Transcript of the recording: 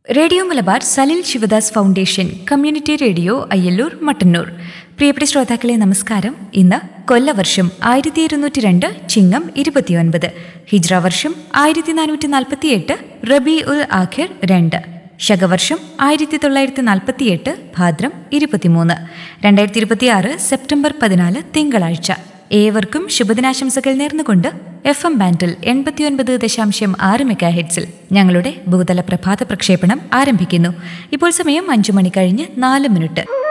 radio Malabar Salil Sivadas foundation community radio Ayyallur Mattannur പ്രിയപ്പെട്ട ശ്രോതാക്കളെ നമസ്കാരം ഇന്ന് കൊല്ലവർഷം ആയിരത്തി ഇരുന്നൂറ്റി രണ്ട് ചിങ്ങം ഇരുപത്തിയൊൻപത് ഹിജ്ര വർഷം ആയിരത്തി നാനൂറ്റി നാൽപ്പത്തിയെട്ട് റബി ഉൽ ആഖിർ രണ്ട് ശകവർഷം ആയിരത്തി തൊള്ളായിരത്തി നാൽപ്പത്തിയെട്ട് ഭാദ്രം ഇരുപത്തിമൂന്ന് രണ്ടായിരത്തി ഇരുപത്തിയാറ് സെപ്റ്റംബർ പതിനാല് തിങ്കളാഴ്ച ഏവർക്കും ശുഭദിനാശംസകൾ നേർന്നുകൊണ്ട് എഫ് എം ബാൻഡിൽ എൺപത്തിയൊൻപത് ദശാംശം ആറ് മെഗാ ഹെഡ്സിൽ ഞങ്ങളുടെ ഭൂതല പ്രഭാത പ്രക്ഷേപണം ആരംഭിക്കുന്നു ഇപ്പോൾ സമയം അഞ്ചു മണി കഴിഞ്ഞ് നാല് മിനിറ്റ്